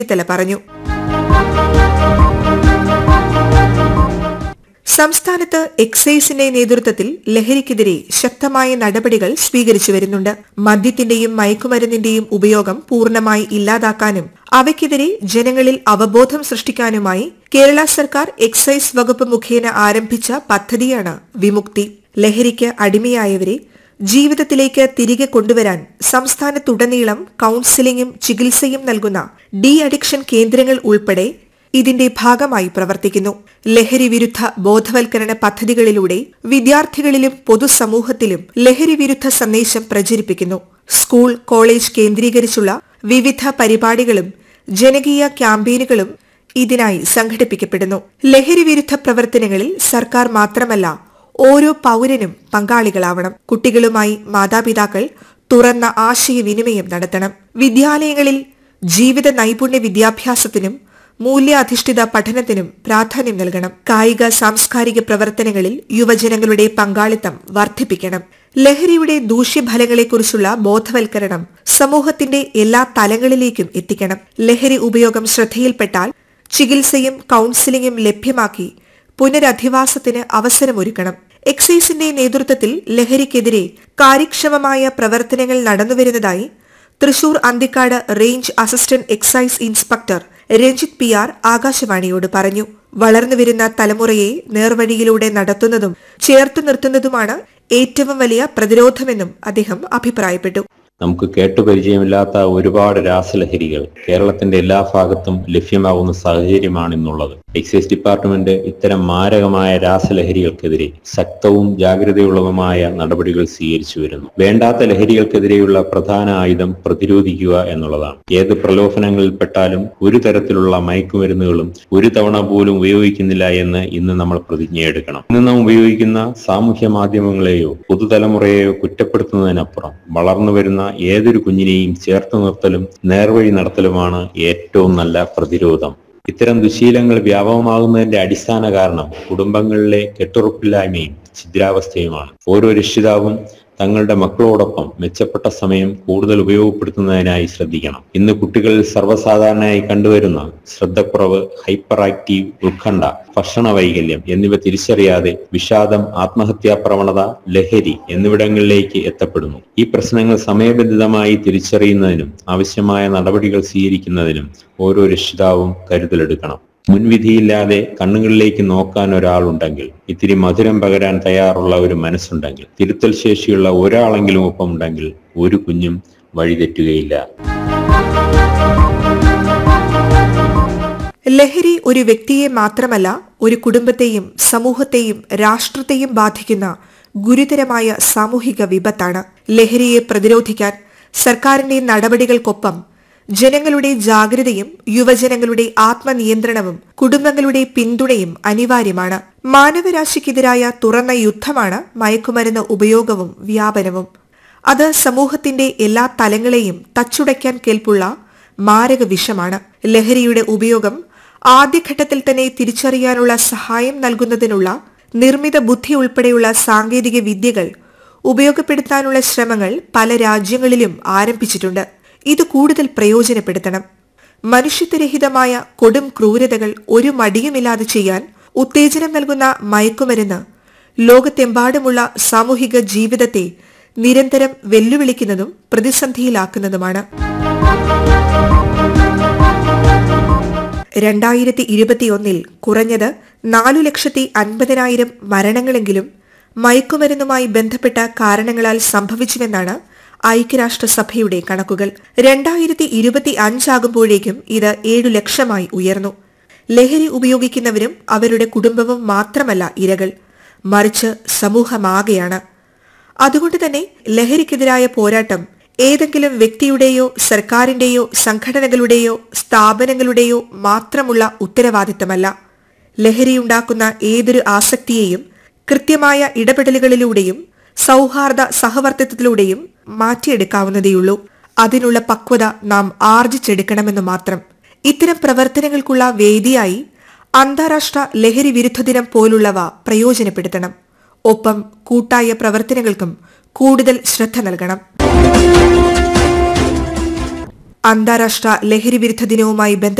ചെന്നിത്തല പറഞ്ഞു സംസ്ഥാനത്ത് എക്സൈസിന്റെ നേതൃത്വത്തിൽ ലഹരിക്കെതിരെ ശക്തമായ നടപടികൾ സ്വീകരിച്ചു വരുന്നുണ്ട് മദ്യത്തിന്റെയും മയക്കുമരുന്നിന്റെയും ഉപയോഗം പൂർണ്ണമായി ഇല്ലാതാക്കാനും അവയ്ക്കെതിരെ ജനങ്ങളിൽ അവബോധം സൃഷ്ടിക്കാനുമായി കേരള സർക്കാർ എക്സൈസ് വകുപ്പ് മുഖേന ആരംഭിച്ച പദ്ധതിയാണ് വിമുക്തി ലഹരിക്ക് അടിമയായവരെ ജീവിതത്തിലേക്ക് തിരികെ കൊണ്ടുവരാൻ സംസ്ഥാനത്തുടനീളം കൌൺസിലിംഗും ചികിത്സയും നൽകുന്ന ഡി അഡിക്ഷൻ കേന്ദ്രങ്ങൾ ഉൾപ്പെടെ ഇതിന്റെ ഭാഗമായി പ്രവർത്തിക്കുന്നു ലഹരി വിരുദ്ധ ബോധവൽക്കരണ പദ്ധതികളിലൂടെ വിദ്യാർത്ഥികളിലും പൊതുസമൂഹത്തിലും ലഹരി വിരുദ്ധ സന്ദേശം പ്രചരിപ്പിക്കുന്നു സ്കൂൾ കോളേജ് കേന്ദ്രീകരിച്ചുള്ള വിവിധ പരിപാടികളും ജനകീയ ക്യാമ്പയിനുകളും ഇതിനായി സംഘടിപ്പിക്കപ്പെടുന്നു ലഹരി വിരുദ്ധ പ്രവർത്തനങ്ങളിൽ സർക്കാർ മാത്രമല്ല ഓരോ പൌരനും പങ്കാളികളാവണം കുട്ടികളുമായി മാതാപിതാക്കൾ തുറന്ന ആശയവിനിമയം നടത്തണം വിദ്യാലയങ്ങളിൽ ജീവിത നൈപുണ്യ വിദ്യാഭ്യാസത്തിനും മൂല്യാധിഷ്ഠിത പഠനത്തിനും പ്രാധാന്യം നൽകണം കായിക സാംസ്കാരിക പ്രവർത്തനങ്ങളിൽ യുവജനങ്ങളുടെ പങ്കാളിത്തം വർദ്ധിപ്പിക്കണം ലഹരിയുടെ ദൂഷ്യഫലങ്ങളെക്കുറിച്ചുള്ള ബോധവൽക്കരണം സമൂഹത്തിന്റെ എല്ലാ തലങ്ങളിലേക്കും എത്തിക്കണം ലഹരി ഉപയോഗം ശ്രദ്ധയിൽപ്പെട്ടാൽ ചികിത്സയും കൌൺസിലിംഗും ലഭ്യമാക്കി പുനരധിവാസത്തിന് അവസരമൊരുക്കണം എക്സൈസിന്റെ നേതൃത്വത്തിൽ ലഹരിക്കെതിരെ കാര്യക്ഷമമായ പ്രവർത്തനങ്ങൾ നടന്നുവരുന്നതായി Thrissur Anthikkad range assistant excise inspector Ranjith P R ആകാശവാണിയോട് പറഞ്ഞു വളർന്നുവരുന്ന തലമുറയെ നേർവഴിയിലൂടെ നടത്തുന്നതും ചേർത്തു നിർത്തുന്നതുമാണ് ഏറ്റവും വലിയ പ്രതിരോധമെന്നും അദ്ദേഹം അഭിപ്രായപ്പെട്ടു നമുക്ക് കേട്ടുപരിചയമില്ലാത്ത ഒരുപാട് രാസലഹരികൾ കേരളത്തിന്റെ എല്ലാ ഭാഗത്തും ലഭ്യമാകുന്ന സാഹചര്യമാണ് ഇന്നുള്ളത് എക്സൈസ് ഡിപ്പാർട്ട്മെന്റ് ഇത്തരം മാരകമായ രാസലഹരികൾക്കെതിരെ ശക്തവും ജാഗ്രതയുള്ളതുമായ നടപടികൾ സ്വീകരിച്ചു വരുന്നു വേണ്ടാത്ത ലഹരികൾക്കെതിരെയുള്ള പ്രധാന ആയുധം പ്രതിരോധിക്കുക എന്നുള്ളതാണ് ഏത് പ്രലോഭനങ്ങളിൽപ്പെട്ടാലും ഒരു തരത്തിലുള്ള മയക്കുമരുന്നുകളും ഒരു തവണ പോലും ഉപയോഗിക്കുന്നില്ല എന്ന് ഇന്ന് നമ്മൾ പ്രതിജ്ഞയെടുക്കണം ഇന്ന് നാം ഉപയോഗിക്കുന്ന സാമൂഹ്യ മാധ്യമങ്ങളെയോ പുതുതലമുറയെയോ കുറ്റപ്പെടുത്തുന്നതിനപ്പുറം വളർന്നു വരുന്ന ഏതൊരു കുഞ്ഞിനെയും ചേർത്ത് നിർത്തലും നേർവഴി നടത്തലുമാണ് ഏറ്റവും നല്ല പ്രതിരോധം ഇത്തരം ദുശീലങ്ങൾ വ്യാപകമാകുന്നതിന്റെ അടിസ്ഥാന കാരണം കുടുംബങ്ങളിലെ കെട്ടുറപ്പില്ലായ്മയും ഛിദ്രാവസ്ഥയുമാണ് ഓരോ രക്ഷിതാവും തങ്ങളുടെ മക്കളോടൊപ്പം മെച്ചപ്പെട്ട സമയം കൂടുതൽ ഉപയോഗപ്പെടുത്തുന്നതിനായി ശ്രദ്ധിക്കണം ഇന്ന് കുട്ടികളിൽ സർവ്വസാധാരണയായി കണ്ടുവരുന്ന ശ്രദ്ധക്കുറവ് ഹൈപ്പർ ആക്റ്റീവ് ഉത്കണ്ഠ ഭക്ഷണ വൈകല്യം എന്നിവ തിരിച്ചറിയാതെ വിഷാദം ആത്മഹത്യാ പ്രവണത ലഹരി എന്നിവിടങ്ങളിലേക്ക് എത്തപ്പെടുന്നു ഈ പ്രശ്നങ്ങൾ സമയബന്ധിതമായി തിരിച്ചറിയുന്നതിനും ആവശ്യമായ നടപടികൾ സ്വീകരിക്കുന്നതിനും ഓരോ രക്ഷിതാവും കരുതലെടുക്കണം മുൻവിധിയില്ലാതെ കണ്ണുകളിലേക്ക് നോക്കാൻ ഒരാളുണ്ടെങ്കിൽ ഇത്തിരി മധുരം പകരാൻ തയ്യാറുള്ള ഒരു മനസ്സുണ്ടെങ്കിൽ തിരുത്തൽ ശേഷിയുള്ള ഒരാളെങ്കിലും ഒപ്പമുണ്ടെങ്കിൽ ഒരു കുഞ്ഞും വഴിതെറ്റുകയില്ല ലഹരി ഒരു വ്യക്തിയെ മാത്രമല്ല ഒരു കുടുംബത്തെയും സമൂഹത്തെയും രാഷ്ട്രത്തെയും ബാധിക്കുന്ന ഗുരുതരമായ സാമൂഹിക വിപത്താണ് ലഹരിയെ പ്രതിരോധിക്കാൻ സർക്കാരിന്റെ നടപടികൾക്കൊപ്പം ജനങ്ങളുടെ ജാഗ്രതയും യുവജനങ്ങളുടെ ആത്മനിയന്ത്രണവും കുടുംബങ്ങളുടെ പിന്തുണയും അനിവാര്യമാണ് മാനവരാശിക്കെതിരായ തുറന്ന യുദ്ധമാണ് മയക്കുമരുന്ന് ഉപയോഗവും വ്യാപനവും അത് സമൂഹത്തിന്റെ എല്ലാ തലങ്ങളെയും തച്ചുടയ്ക്കാൻ കേൾപ്പുള്ള മാരക വിഷമാണ് ലഹരിയുടെ ഉപയോഗം ആദ്യഘട്ടത്തിൽ തന്നെ തിരിച്ചറിയാനുള്ള സഹായം നൽകുന്നതിനുള്ള നിർമ്മിത ബുദ്ധി ഉൾപ്പെടെയുള്ള സാങ്കേതിക വിദ്യകൾ ഉപയോഗപ്പെടുത്താനുള്ള ശ്രമങ്ങൾ പല രാജ്യങ്ങളിലും ആരംഭിച്ചിട്ടുണ്ട് ഇത് കൂടുതൽ പ്രയോജനപ്പെടുത്തണം മനുഷ്യത്വരഹിതമായ കൊടും ക്രൂരതകൾ ഒരു മടിയുമില്ലാതെ ചെയ്യാൻ ഉത്തേജനം നൽകുന്ന മയക്കുമരുന്ന് ലോകത്തെമ്പാടുമുള്ള സാമൂഹിക ജീവിതത്തെ നിരന്തരം വെല്ലുവിളിക്കുന്നതും പ്രതിസന്ധിയിലാക്കുന്നതുമാണ് രണ്ടായിരത്തി ഇരുപത്തിയൊന്നിൽ കുറഞ്ഞത് നാലു ലക്ഷത്തി അൻപതിനായിരം മരണങ്ങളെങ്കിലും മയക്കുമരുന്നുമായി ബന്ധപ്പെട്ട കാരണങ്ങളാൽ സംഭവിച്ചുവെന്നാണ് ഐക്യരാഷ്ട്രസഭയുടെ കണക്കുകൾ രണ്ടായിരത്തി ഇരുപത്തി അഞ്ചാകുമ്പോഴേക്കും ഇത് ഏഴു ലക്ഷമായി ഉയർന്നു ലഹരി ഉപയോഗിക്കുന്നവരും അവരുടെ കുടുംബവും മാത്രമല്ല ഇരകൾ മറിച്ച് സമൂഹമാകെയാണ് അതുകൊണ്ട് തന്നെ ലഹരിക്കെതിരായ പോരാട്ടം ഏതെങ്കിലും വ്യക്തിയുടെയോ സർക്കാരിന്റെയോ സംഘടനകളുടെയോ സ്ഥാപനങ്ങളുടെയോ മാത്രമുള്ള ഉത്തരവാദിത്തമല്ല ലഹരിയുണ്ടാക്കുന്ന ഏതൊരു ആസക്തിയെയും കൃത്യമായ ഇടപെടലുകളിലൂടെയും സൗഹാർദ്ദ സഹവർത്തിത്വത്തിലൂടെയും മാറ്റിയെടുക്കാവുന്നതേയുള്ളൂ അതിനുള്ള പക്വത നാം ആർജിച്ചെടുക്കണമെന്ന് മാത്രം ഇത്തരം പ്രവർത്തനങ്ങൾക്കുള്ള വേദിയായി അന്താരാഷ്ട്ര ലഹരി വിരുദ്ധ ദിനം പോലുള്ളവ പ്രയോജനപ്പെടുത്തണം ഒപ്പം കൂട്ടായ പ്രവർത്തനങ്ങൾക്കും കൂടുതൽ ശ്രദ്ധ നൽകണം അന്താരാഷ്ട്ര ലഹരി വിരുദ്ധ ദിനവുമായി ബന്ധപ്പെട്ട്